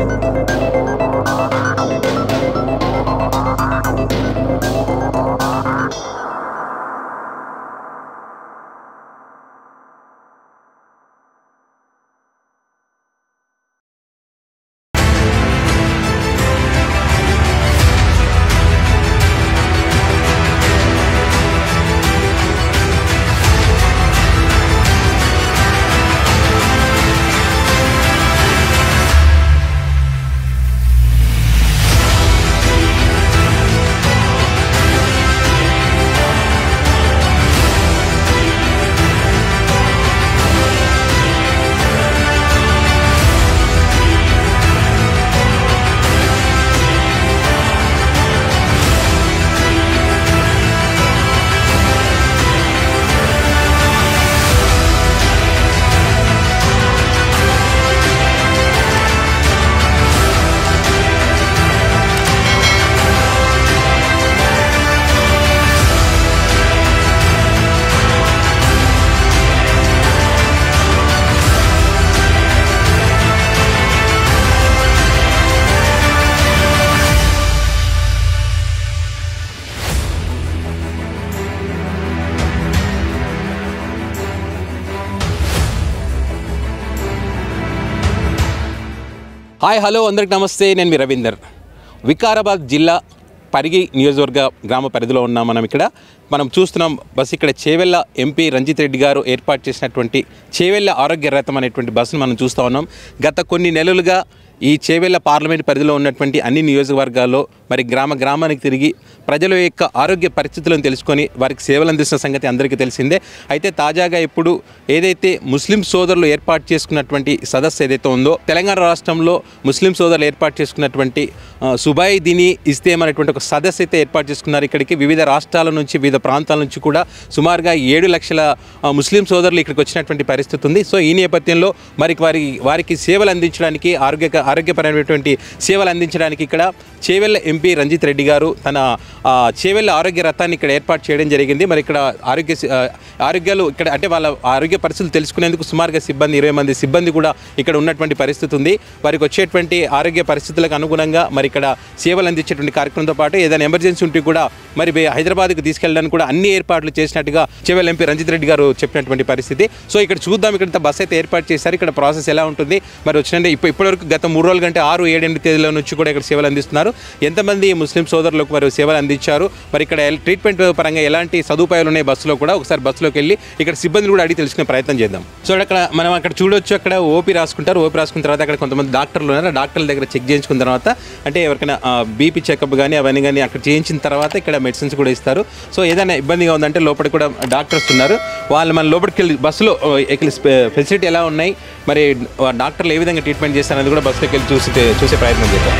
Hi hello అందరికి నమస్తే నేను మీ రవీందర్ వికారాబాద్ జిల్లా పరిగి నియోజకవర్గ గ్రామ పరిధిలో ఉన్నాం మనం ఇక్కడ మనం చూస్తున్నాం బస్ ఇక్కడ చేవెళ్ళ ఎంపీ రంజిత్ రెడ్డి గారు ఏర్పాటు చేసినటువంటి చేవెళ్ళ ఆరోగ్య రథం అనేటువంటి బస్సును మనం చూస్తూ ఉన్నాం గత కొన్ని నెలలుగా ఈ చేవెళ్ళ పార్లమెంట్ పరిధిలో ఉన్నటువంటి అన్ని నియోజకవర్గాల్లో మరి గ్రామ గ్రామానికి తిరిగి ప్రజల యొక్క ఆరోగ్య పరిస్థితులను తెలుసుకొని వారికి సేవలు అందిస్తున్న సంగతి అందరికీ తెలిసిందే అయితే తాజాగా ఇప్పుడు ఏదైతే ముస్లిం సోదరులు ఏర్పాటు చేసుకున్నటువంటి సదస్సు ఏదైతే ఉందో తెలంగాణ రాష్ట్రంలో ముస్లిం సోదరులు ఏర్పాటు చేసుకున్నటువంటి ఆ, సుబాయి దిని ఇస్తేం అనేటువంటి ఒక సదస్సు అయితే ఏర్పాటు చేసుకున్నారు ఇక్కడికి వివిధ రాష్ట్రాల నుంచి వివిధ ప్రాంతాల నుంచి కూడా సుమారుగా ఏడు లక్షల ఆ, ముస్లిం సోదరులు ఇక్కడికి వచ్చినటువంటి పరిస్థితి ఉంది సో ఈ నేపథ్యంలో మరి వారి వారికి సేవలు అందించడానికి ఆరోగ్య ఆరోగ్యపరమైనటువంటి సేవలు అందించడానికి ఇక్కడ చేవెళ్ళ ఎంపీ రంజిత్ రెడ్డి గారు తన ఆ, చేవెళ్ళ ఆరోగ్య రథాన్ని ఇక్కడ ఏర్పాటు చేయడం జరిగింది మరి ఇక్కడ ఆరోగ్య సి- ఆ, ఆరోగ్యాలు ఇక్కడ అంటే వాళ్ళ ఆరోగ్య పరిస్థితులు తెలుసుకునేందుకు సుమారుగా సిబ్బంది ఇరవై మంది సిబ్బంది కూడా ఇక్కడ ఉన్నటువంటి పరిస్థితి ఉంది వారికి వచ్చేటువంటి ఆరోగ్య పరిస్థితులకు అనుగుణంగా మరి ఇక్కడ సేవలు అందించేటువంటి కార్యక్రమంతో పాటు ఏదైనా ఎమర్జెన్సీ ఉంటే కూడా మరి వే- హైదరాబాద్కి తీసుకెళ్ళడానికి కూడా అన్ని ఏర్పాట్లు చేసినట్టుగా చేవెళ్ళ ఎంపీ రంజిత్ రెడ్డి గారు చెప్పినటువంటి పరిస్థితి సో ఇక్కడ చూద్దాం ఇక్కడ బస్ అయితే ఏర్పాటు చేశారు ఇక్కడ ప్రాసెస్ ఎలా ఉంటుంది మరి వచ్చిన ఇప్పుడు ఇప్పటివరకు గత మూడు రోజుల కంటే ఆరు ఏడెనిమిది తేదీల నుంచి కూడా ఇక్కడ సేవలు అందిస్తున్నారు ఎంతమంది ముస్లిం సోదరులకు మరి సేవలు అందించారు మరి ఇక్కడ ఎల్- ట్రీట్మెంట్ పరంగా ఎలాంటి సదుపాయాలు ఉన్నాయి బస్సులో కూడా ఒకసారి బస్సులోకి వెళ్ళి ఇక్కడ సిబ్బందిని కూడా అడిగి తెలుసుకునే ప్రయత్నం చేద్దాం సో అక్కడ మనం అక్కడ చూడొచ్చు అక్కడ ఓపీ రాసుకుంటారు ఓపీ రాసుకున్న తర్వాత అక్కడ కొంతమంది డాక్టర్లు ఉన్నారు ఆ డాక్టర్ల దగ్గర చెక్ చేయించుకున్న తర్వాత అంటే ఎవరికైనా బీపీ చెకప్ కానీ అవన్నీ కానీ అక్కడ చేయించిన తర్వాత ఇక్కడ మెడిసిన్స్ కూడా ఇస్తారు సో ఏదైనా ఇబ్బందిగా ఉందంటే లోపలికి కూడా డాక్టర్స్ ఉన్నారు వాళ్ళు మన లోపలికి వెళ్ళి బస్సులో ఫెసిలిటీ ఎలా ఉన్నాయి మరి డాక్టర్లు ఏ విధంగా ట్రీట్మెంట్ చేస్తారనేది కూడా బస్సులోకి వెళ్ళి చూసి చూసే ప్రయత్నం చేద్దాం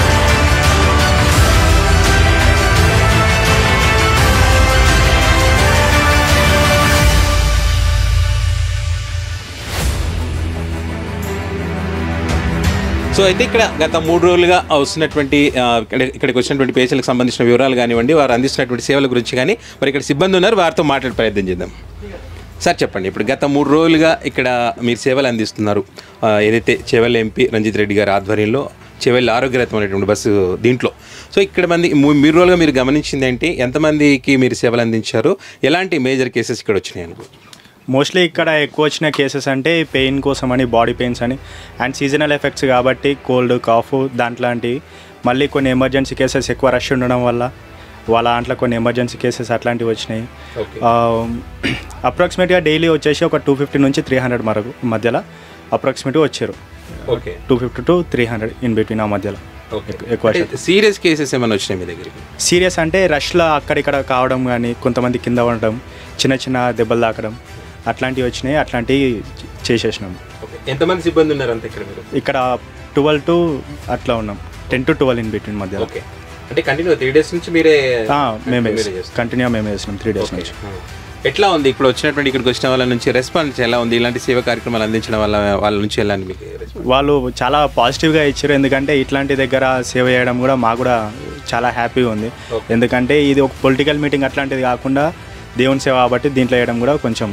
సో అయితే ఇక్కడ గత మూడు రోజులుగా వస్తున్నటువంటి ఆ, ఇక్కడ ఇక్కడికి వచ్చినటువంటి పేషెంట్లకు సంబంధించిన వివరాలు కానివ్వండి వారు అందిస్తున్నటువంటి సేవల గురించి కానీ మరి ఇక్కడ సిబ్బంది ఉన్నారు వారితో మాట్లాడే ప్రయత్నం చేద్దాం సార్ చెప్పండి ఇప్పుడు గత మూడు రోజులుగా ఇక్కడ మీరు సేవలు అందిస్తున్నారు ఆ, ఏదైతే చెవెల్ ఎంపీ రంజిత్ రెడ్డి గారి ఆధ్వర్యంలో చెవెల్ ఆరోగ్యరత్నం అనేటువంటి బస్సు దీంట్లో సో ఇక్కడ మంది మూ- మూడు రోజులుగా మీరు గమనించింది ఏంటి ఎంతమందికి మీరు సేవలు అందించారు ఎలాంటి మేజర్ కేసెస్ ఇక్కడ వచ్చినాయి అనుకో మోస్ట్లీ ఇక్కడ ఎక్కువ వచ్చిన కేసెస్ అంటే పెయిన్ కోసం అని బాడీ పెయిన్స్ అని అండ్ సీజనల్ ఎఫెక్ట్స్ కాబట్టి కోల్డ్ కాఫ్ దాంట్లాంటివి మళ్ళీ కొన్ని ఎమర్జెన్సీ కేసెస్ ఎక్కువ రష్ ఉండడం వల్ల వాళ్ళ దాంట్లో కొన్ని ఎమర్జెన్సీ కేసెస్ అట్లాంటివి వచ్చినాయి ఓకే అప్రాక్సిమేట్గా డైలీ వచ్చేసి ఒక టూ ఫిఫ్టీ నుంచి త్రీ హండ్రెడ్ వరకు మధ్యలో అప్రాక్సిమేట్గా వచ్చారు okay two fifty to three hundred in between ఆ మధ్యలో ఓకే ఎక్కువ సీరియస్ కేసెస్ ఏమైనా వచ్చినాయి మీ దగ్గరికి సీరియస్ అంటే రష్లో అక్కడిక్కడ కావడం కానీ కొంతమంది కింద ఉండడం చిన్న చిన్న దెబ్బలు తాకడం అట్లాంటివి వచ్చినాయి అట్లాంటివి చేసేసినాం ఓకే ఎంతమంది సిబ్బంది ఉన్నారు అంత ఇక్కడ మీరు ఇక్కడ ట్వెల్వ్ టు అట్లా ఉన్నాం ten to twelve in between మధ్య ఓకే అంటే కంటిన్యూ త్రీ డేస్ నుంచి మీరే మేమే మీరే చేస్తారు. కంటిన్యూ మేమే చేసినాం త్రీ డేస్ నుంచి ఆ. ఎట్లా ఉంది ఇప్పుడు వచ్చినటువంటి ఇక్కడికి వచ్చిన వాళ్ళ నుంచి రెస్పాన్స్ ఎలా ఉంది ఇలాంటి సేవ కార్యక్రమాలు అందించడం వల్ల వాళ్ళ నుంచి ఎలా ఉంది మీకు response? వాళ్ళు చాలా పాజిటివ్గా ఇచ్చారు ఎందుకంటే ఇట్లాంటి దగ్గర సేవ చేయడం కూడా మాకు కూడా చాలా హ్యాపీగా ఉంది Okay. ఎందుకంటే ఇది ఒక పొలిటికల్ మీటింగ్ అట్లాంటిది కాకుండా దేవుని సేవ కాబట్టి దీంట్లో వేయడం కూడా కొంచెం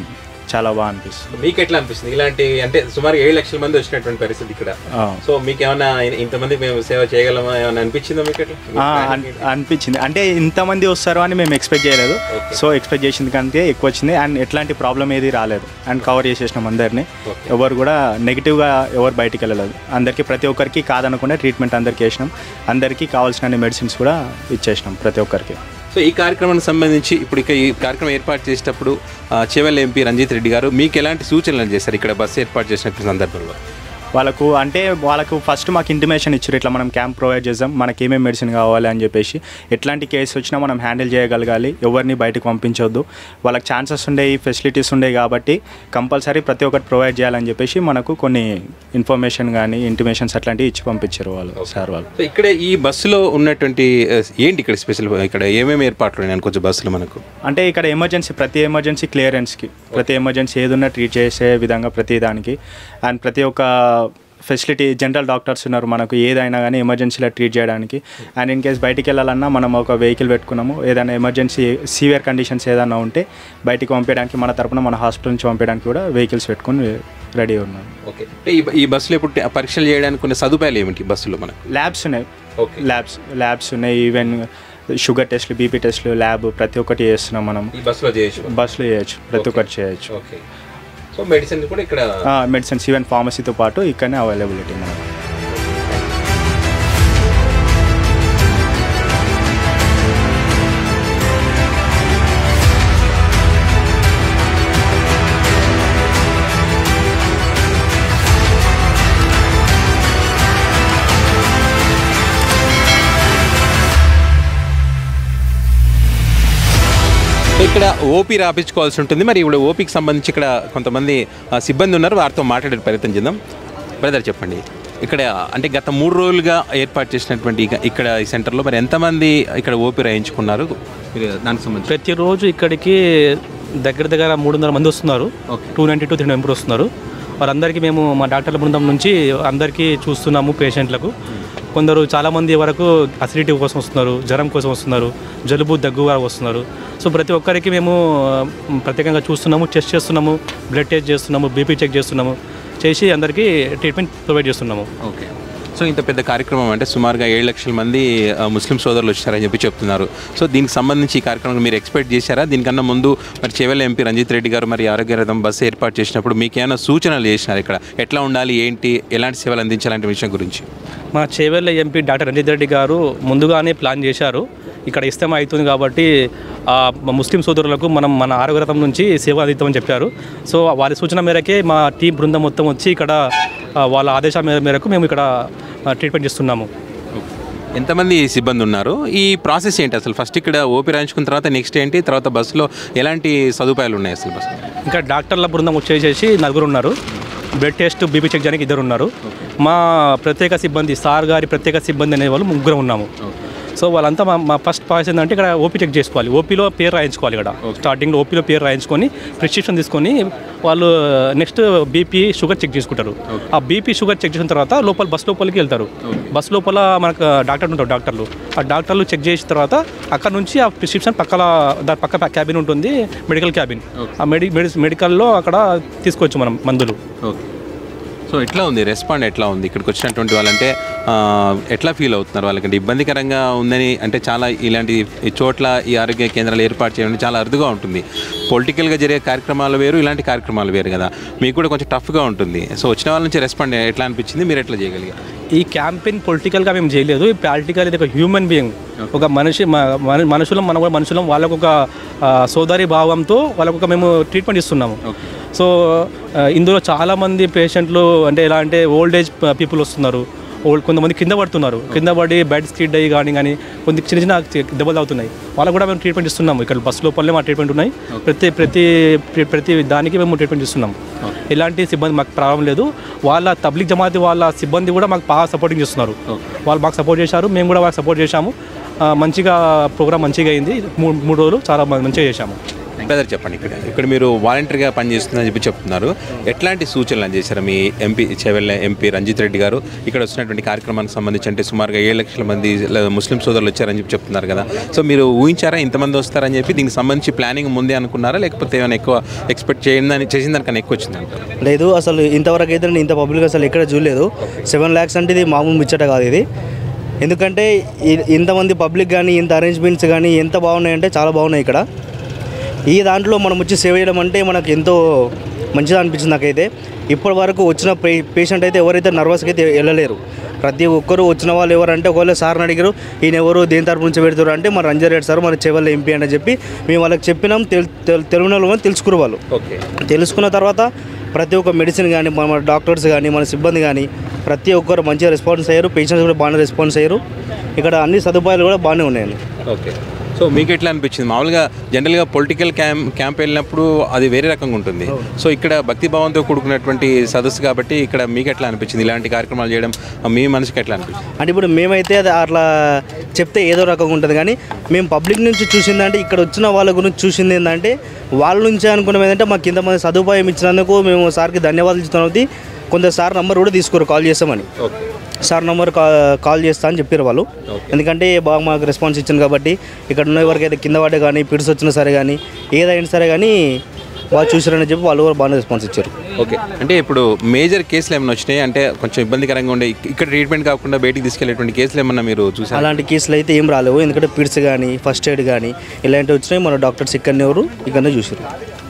చాలా బాగా అనిపిస్తుంది మీకు ఎట్లా అనిపిస్తుంది ఇలాంటి అంటే సుమారు ఏడు లక్షల మంది వచ్చినటువంటి పరిస్థితి ఇక్కడ ఆ. సో మీకు ఏమైనా ఇంతమంది మేము సేవ చేయగలమా ఏమైనా అనిపించిందా మీకు ఎట్లా ఆ, అన్- అనిపించింది అంటే ఇంతమంది వస్తారు అని మేము ఎక్స్పెక్ట్ చేయలేదు సో ఎక్స్పెక్ట్ చేసింది కంటే ఎక్కువ వచ్చింది అండ్ ఎట్లాంటి ప్రాబ్లం ఏది రాలేదు అండ్ కవర్ చేసేసినాం అందరినీ Okay. ఎవరు కూడా నెగిటివ్గా ఎవరు బయటికి వెళ్ళలేదు అందరికీ ప్రతి ఒక్కరికి కాదనకుండా ట్రీట్మెంట్ అందరికీ వేసినాం అందరికీ కావాల్సిన మెడిసిన్స్ కూడా ఇచ్చేసినాం ప్రతి ఒక్కరికి సో ఈ కార్యక్రమానికి సంబంధించి ఇప్పుడు ఇక ఈ కార్యక్రమం ఏర్పాటు చేసేటప్పుడు ఆ, చేవెళ్ళ ఎంపీ రంజిత్ రెడ్డి గారు మీకు ఎలాంటి సూచనలు చేశారు ఇక్కడ బస్సు ఏర్పాటు చేసిన సందర్భంలో వాళ్ళకు అంటే వాళ్ళకు ఫస్ట్ మాకు ఇంటిమేషన్ ఇచ్చారు ఇట్లా మనం క్యాంప్ ప్రొవైడ్ చేద్దాం మనకి ఏమేమి మెడిసిన్ కావాలి అని చెప్పేసి ఎట్లాంటి కేసు వచ్చినా మనం హ్యాండిల్ చేయగలగాలి ఎవరిని బయటకు పంపించొద్దు వాళ్ళకి ఛాన్సెస్ ఉండేవి ఫెసిలిటీస్ ఉండేవి కాబట్టి కంపల్సరీ ప్రతి ఒక్కటి ప్రొవైడ్ చేయాలని చెప్పేసి మనకు కొన్ని ఇన్ఫర్మేషన్ కానీ ఇంటిమేషన్స్ అట్లాంటివి ఇచ్చి పంపించారు వాళ్ళు సార్ వాళ్ళు సో ఇక్కడ ఈ బస్సులో ఉన్నటువంటి ఆ, ఏంటి ఇక్కడ స్పెషల్ ఇక్కడ ఏమేమి ఏర్పాట్లు ఉన్నాయి కొంచెం బస్సులు మనకు అంటే ఇక్కడ ఎమర్జెన్సీ ప్రతి ఎమర్జెన్సీ క్లియరెన్స్కి ప్రతి ఎమర్జెన్సీ ఏదున్నా ట్రీట్ చేసే విధంగా ప్రతి దానికి అండ్ ప్రతి ఒక్క ఫెసిలిటీ జనరల్ డాక్టర్స్ ఉన్నారు మనకు ఏదైనా కానీ ఎమర్జెన్సీలో ట్రీట్ చేయడానికి అండ్ ఇన్ కేస్ బయటికి వెళ్ళాలన్నా మనం ఒక వెహికల్ పెట్టుకున్నాము ఏదైనా ఎమర్జెన్సీ సివియర్ కండిషన్స్ ఏదైనా ఉంటే బయటికి పంపించడానికి మన తరపున మన హాస్పిటల్ నుంచి పంపించడానికి కూడా వెహికల్స్ పెట్టుకుని రెడీ ఉన్నాం ఓకే ఈ ఈ బస్సులో ఇప్పుడు ట- పరీక్షలు చేయడానికి కొన్ని సదుపాయాలు ఏమిటి బస్సులో మనకు ల్యాబ్స్ ఉన్నాయి ఓకే ల్యాబ్స్ ల్యాబ్స్ ఉన్నాయి ఈవెన్ షుగర్ టెస్ట్లు బీపీ టెస్ట్లు ల్యాబ్ ప్రతి ఒక్కటి చేస్తున్నాం మనం ఈ బస్సులో చేయొచ్చు బస్సులో చేయొచ్చు ప్రతి ఒక్కటి చేయొచ్చు ఓకే సో మెడిసిన్ కూడా ఇక్కడ మెడిసిన్స్ ఈవెన్ ఫార్మసీతో పాటు ఇక్కడనే అవైలబిలిటీ మనకు ఇక్కడ ఓపీ రాపించుకోవాల్సి ఉంటుంది మరి ఇప్పుడు ఓపీకి సంబంధించి ఇక్కడ కొంతమంది ఆ, సిబ్బంది ఉన్నారు వారితో మాట్లాడే ప్రయత్నం చేద్దాం బ్రదర్ చెప్పండి ఇక్కడ అంటే గత మూడు రోజులుగా ఏర్పాటు చేసినటువంటి ఇక- ఇక్కడ ఈ సెంటర్లో మరి ఎంతమంది ఇక్కడ ఓపీ రాయించుకున్నారు మీరు దానికి సంబంధించి ప్రతిరోజు ఇక్కడికి దగ్గర దగ్గర మూడు వందల మంది వస్తున్నారు okay two ninety two three member వస్తున్నారు వారందరికీ మేము మా డాక్టర్ల బృందం నుంచి అందరికీ చూస్తున్నాము పేషెంట్లకు కొందరు చాలామంది వరకు అసిడిటీ కోసం వస్తున్నారు జ్వరం కోసం వస్తున్నారు జలుబు దగ్గు వారు వస్తున్నారు సో ప్రతి ఒక్కరికి మేము ఆ, ప్రత్యేకంగా చూస్తున్నాము టెస్ట్ చేస్తున్నాము బ్లడ్ టెస్ట్ చేస్తున్నాము బీపీ చెక్ చేస్తున్నాము చేసి అందరికీ ట్రీట్మెంట్ ప్రొవైడ్ చేస్తున్నాము ఓకే సో ఇంత పెద్ద కార్యక్రమం అంటే సుమారుగా ఏడు లక్షల మంది ఆ, ముస్లిం సోదరులు వచ్చారని చెప్పి చెప్తున్నారు సో దీనికి సంబంధించి ఈ కార్యక్రమం మీరు ఎక్స్పెక్ట్ చేశారా దీనికన్నా ముందు మరి చేవెళ్ళ ఎంపీ రంజిత్ రెడ్డి గారు మరి ఆరోగ్య రథం బస్సు ఏర్పాటు చేసినప్పుడు మీకు ఏమైనా సూచనలు చేసినారు ఇక్కడ ఎట్లా ఉండాలి ఏంటి ఎలాంటి సేవలు అందించాలంటే విషయం గురించి మా చేవెళ్ళ ఎంపీ డాక్టర్ రంజిత్ రెడ్డి గారు ముందుగానే ప్లాన్ చేశారు ఇక్కడ ఇష్టం అవుతుంది కాబట్టి ఆ, మా ముస్లిం సోదరులకు మనం మన ఆరోగ్యరథం నుంచి సేవ అందిద్దామని చెప్పారు సో వారి సూచన మేరకే మా టీం బృందం మొత్తం వచ్చి ఇక్కడ ఆ, వాళ్ళ ఆదేశాల మేర- మేరకు మేము ఇక్కడ ఆ, ట్రీట్మెంట్ చేస్తున్నాము ఎంతమంది సిబ్బంది ఉన్నారు ఈ ప్రాసెస్ ఏంటి అసలు ఫస్ట్ ఇక్కడ ఓపీ రాయించుకున్న తర్వాత నెక్స్ట్ ఏంటి తర్వాత బస్సులో ఎలాంటి సదుపాయాలు ఉన్నాయి అసలు బస్సు ఇంకా డాక్టర్ల బృందం వచ్చేసేసి నలుగురు ఉన్నారు బ్లడ్ టెస్ట్ బీపీ చెక్ చేయడానికి ఇద్దరు ఉన్నారు మా ప్రత్యేక సిబ్బంది సార్ గారి ప్రత్యేక సిబ్బంది అనే వాళ్ళు ముగ్గురు ఉన్నాము సో వాళ్ళంతా మా మా ఫస్ట్ ప్రాసెస్ ఏంటంటే ఇక్కడ ఓపీ చెక్ చేసుకోవాలి ఓపీలో పేరు రాయించుకోవాలి ఇక్కడ స్టార్టింగ్లో ఓపీలో పేరు రాయించుకొని ప్రిస్క్రిప్షన్ తీసుకొని వాళ్ళు నెక్స్ట్ బీపీ షుగర్ చెక్ చేసుకుంటారు ఆ బీపీ షుగర్ చెక్ చేసిన తర్వాత లోపల బస్ లోపలికి వెళ్తారు బస్ లోపల మనకు డాక్టర్ ఉంటారు డాక్టర్లు ఆ డాక్టర్లు చెక్ చేసిన తర్వాత అక్కడ నుంచి ఆ ప్రిస్క్రిప్షన్ పక్కల దాని పక్క క్యాబిన్ ఉంటుంది మెడికల్ క్యాబిన్ ఆ మెడి మెడి మెడికల్లో అక్కడ తీసుకోవచ్చు మనం మందులు ఓకే సో ఎట్లా ఉంది రెస్పాండ్ ఎట్లా ఉంది ఇక్కడికి వచ్చినటువంటి వాళ్ళంటే ఆ, ఎట్లా ఫీల్ అవుతున్నారు వాళ్ళకంటే ఇబ్బందికరంగా ఉందని అంటే చాలా ఇలాంటి ఈ చోట్ల ఈ ఆరోగ్య కేంద్రాలు ఏర్పాటు చేయడం చాలా అరుదుగా ఉంటుంది పొలిటికల్గా జరిగే కార్యక్రమాలు వేరు ఇలాంటి కార్యక్రమాలు వేరు కదా మీకు కూడా కొంచెం టఫ్గా ఉంటుంది సో వచ్చిన వాళ్ళ నుంచి రెస్పాండ్ ఎట్లా అనిపించింది మీరు ఎట్లా చేయగలిగారు ఈ క్యాంపెయిన్ పొలిటికల్గా మేము చేయలేదు ఈ ప్రాక్టికల్ ఇది ఒక హ్యూమన్ బీయింగ్ ఒక మనిషి మ- మన- మనుషులం మన కూడా మనుషులం వాళ్ళకు ఒక ఆ, సోదరి భావంతో వాళ్ళకు ఒక మేము ట్రీట్మెంట్ ఇస్తున్నాము సో ఆ, ఇందులో చాలామంది పేషెంట్లు అంటే ఎలా అంటే ఓల్డ్ ఏజ్ పీపుల్ వస్తున్నారు ఓల్డ్ కొంతమంది కింద పడుతున్నారు కింద పడి బెడ్ స్కిడ్ అయ్యి కానీ కానీ కొన్ని చిన్న చిన్న దెబ్బలు అవుతున్నాయి వాళ్ళకు కూడా మేము ట్రీట్మెంట్ ఇస్తున్నాము ఇక్కడ బస్ లోపలనే మా ట్రీట్మెంట్ ఉన్నాయి ప్రతి ప్రతి ప్ర- ప్రతి దానికి మేము ట్రీట్మెంట్ ఇస్తున్నాం ఎలాంటి సిబ్బంది మాకు ప్రాబ్లం లేదు వాళ్ళ తబ్లిక్ జమాతి వాళ్ళ సిబ్బంది కూడా మాకు బాగా సపోర్టింగ్ చేస్తున్నారు వాళ్ళు మాకు సపోర్ట్ చేశారు మేము కూడా వాళ్ళకి సపోర్ట్ చేశాము ఆ, మంచిగా ప్రోగ్రామ్ మంచిగా అయింది మూడు మూడు రోజులు చాలా మ- మంచిగా చేశాము బ్రదర్ చెప్పండి ఇక్కడ ఇక్కడ మీరు వాలంటీర్గా పనిచేస్తుందని చెప్పి చెప్తున్నారు ఎట్లాంటి సూచనలు అందజేశారు మీ ఎంపీ చెవెళ్ళ ఎంపీ రంజిత్ రెడ్డి గారు ఇక్కడ వచ్చినటువంటి కార్యక్రమానికి సంబంధించి అంటే సుమారుగా ఏడు లక్షల మంది లేదా ముస్లిం సోదరులు వచ్చారని చెప్పి చెప్తున్నారు కదా సో మీరు ఊహించారా ఇంతమంది వస్తారని చెప్పి దీనికి సంబంధించి ప్లానింగ్ ముందే అనుకున్నారా లేకపోతే ఏమైనా ఎక్కువ ఎక్స్పెక్ట్ చేయందని చేసిన దానికన్నా ఎక్కువ వచ్చిందంటారు లేదు అసలు ఇంతవరకు అయితే నేను ఇంత పబ్లిక్ అసలు ఎక్కడ చూడలేదు సెవెన్ ల్యాక్స్ అంటే ఇది మామూలు ముచ్చట కాదు ఇది ఎందుకంటే ఇ- ఇంతమంది పబ్లిక్ కానీ ఇంత అరేంజ్మెంట్స్ కానీ ఎంత బాగున్నాయంటే చాలా బాగున్నాయి ఇక్కడ ఈ దాంట్లో మనం వచ్చి సేవ్ చేయడం అంటే మనకు ఎంతో మంచిగా అనిపించింది నాకైతే ఇప్పటి వరకు వచ్చిన పే పేషెంట్ అయితే ఎవరైతే నర్వస్గా అయితే వెళ్ళలేరు ప్రతి ఒక్కరు వచ్చిన వాళ్ళు ఎవరంటే ఒకవేళ సార్ని అడిగారు ఈయన ఎవరు దేని తరపు నుంచి పెడతారు అంటే మన రంజన్ రెడ్డి సార్ మన చెవెళ్ళ ఎంపీ అని చెప్పి మేము వాళ్ళకి చెప్పినాం తెలు తెలు- తెలుగు వాళ్ళు తెలుసుకురు వాళ్ళు ఓకే తెలుసుకున్న తర్వాత ప్రతి ఒక్క మెడిసిన్ కానీ మన డాక్టర్స్ కానీ మన సిబ్బంది కానీ ప్రతి ఒక్కరు మంచిగా రెస్పాన్స్ అయ్యారు పేషెంట్స్ కూడా బాగానే రెస్పాన్స్ అయ్యారు ఇక్కడ అన్ని సదుపాయాలు కూడా బాగానే ఉన్నాయండి ఓకే సో మీకు ఎట్లా అనిపించింది మామూలుగా జనరల్గా పొలిటికల్ క్యాంప్ క్యాంప్ వెళ్ళినప్పుడు అది వేరే రకంగా ఉంటుంది సో ఇక్కడ భక్తి భావంతో కూడుకున్నటువంటి సదస్సు కాబట్టి ఇక్కడ మీకు ఎట్లా అనిపించింది ఇలాంటి కార్యక్రమాలు చేయడం మీ మనసుకి ఎట్లా అనిపించింది అంటే ఇప్పుడు మేమైతే అది అట్లా చెప్తే ఏదో రకంగా ఉంటుంది కానీ మేము పబ్లిక్ నుంచి చూసిందంటే ఇక్కడ వచ్చిన వాళ్ళ గురించి చూసింది ఏంటంటే వాళ్ళ నుంచి అనుకున్నాం ఏంటంటే మాకు ఇంతమంది సదుపాయం ఇచ్చినందుకు మేము సార్కి ధన్యవాదాలు ఇస్తున్నాం కొంత సార్ నంబర్ కూడా తీసుకోరు కాల్ చేస్తామని ఓకే సార్ నంబర్ కా కాల్ చేస్తా అని చెప్పారు వాళ్ళు ఎందుకంటే బాగా మాకు రెస్పాన్స్ ఇచ్చింది కాబట్టి ఇక్కడ ఉన్న ఎవరికైతే కింద పడే కానీ పిడిసి వచ్చినా సరే కానీ ఏదైనా సరే కానీ వాళ్ళు చూసారని చెప్పి వాళ్ళు కూడా బాగానే రెస్పాన్స్ ఇచ్చారు ఓకే అంటే ఇప్పుడు మేజర్ కేసులు ఏమైనా వచ్చినాయి అంటే కొంచెం ఇబ్బందికరంగా ఉండే ఇక్- ఇక్కడ ట్రీట్మెంట్ కాకుండా బయటికి తీసుకెళ్లేటువంటి కేసులు ఏమన్నా మీరు చూసారా అలాంటి కేసులు అయితే ఏం రాలేవు ఎందుకంటే పిడ్స్ కానీ ఫస్ట్ ఎయిడ్ కానీ ఇలాంటివి వచ్చినాయి మన డాక్టర్స్ ఇక్కడనే ఎవరు ఇక్కడనే చూసారు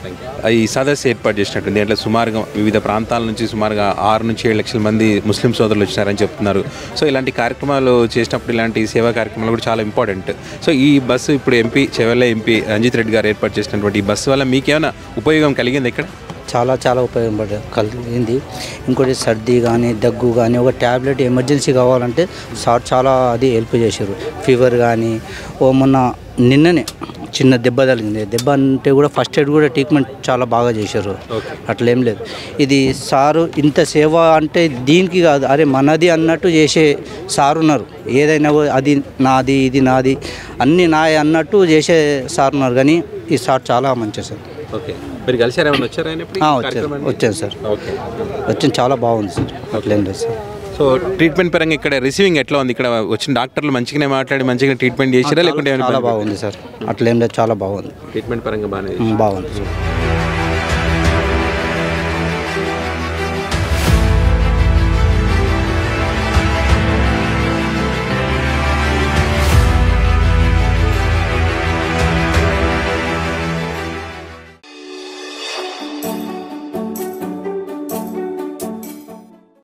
ఈ సదస్సు ఏర్పాటు చేసినట్టుంది అంటే సుమారుగా వివిధ ప్రాంతాల నుంచి సుమారుగా ఆరు నుంచి ఏడు లక్షల మంది ముస్లిం సోదరులు వచ్చినారని చెప్తున్నారు సో ఇలాంటి కార్యక్రమాలు చేసినప్పుడు ఇలాంటి సేవా కార్యక్రమాలు కూడా చాలా ఇంపార్టెంట్ సో ఈ బస్సు ఇప్పుడు ఎంపీ చెవెళ్ళ ఎంపీ రంజిత్ రెడ్డి గారు ఏర్పాటు చేసినటువంటి ఈ బస్సు వల్ల మీకేమైనా ఉపయోగం కలిగింది ఇక్కడ చాలా చాలా ఉపయోగపడే కలిగింది ఇంకోటి సర్ది కానీ దగ్గు కానీ ఒక ట్యాబ్లెట్ ఎమర్జెన్సీ కావాలంటే సార్ చాలా అది హెల్ప్ చేశారు ఫీవర్ కానీ ఓ మొన్న నిన్ననే చిన్న దెబ్బ తగిలింది దెబ్బ అంటే కూడా ఫస్ట్ ఎయిడ్ కూడా ట్రీట్మెంట్ చాలా బాగా చేశారు అట్లేం లేదు ఇది సారు ఇంత సేవ అంటే దీనికి కాదు అరే మనది అన్నట్టు చేసే సార్ ఉన్నారు ఏదైనా కూడా అది నాది ఇది నాది అన్నీ నాయ అన్నట్టు చేసే సార్ ఉన్నారు కానీ ఈ సార్ చాలా మంచి సార్ ఓకే మీరు కలిసారు ఏమైనా వచ్చారా ఆయన ఇప్పుడు ఈ ఆ, వచ్చాను కార్యక్రమానికి? వచ్చాను సార్ ఓకే వచ్చాను చాలా బాగుంది సార్ అట్లేం లేదు సార్ సో ట్రీట్మెంట్ పరంగా ఇక్కడ రిసీవింగ్ ఎట్లా ఉంది ఇక్కడ వచ్చిన డాక్టర్లు మంచిగానే మాట్లాడి మంచిగా ట్రీట్మెంట్ చేసిరా లేకుంటే ఏమైనా చాలా ఇబ్బంది బాగుంది సార్ అట్లేం లేదు చాలా బాగుంది ట్రీట్మెంట్ పరంగా బాగానే ఉమ్, బాగుంది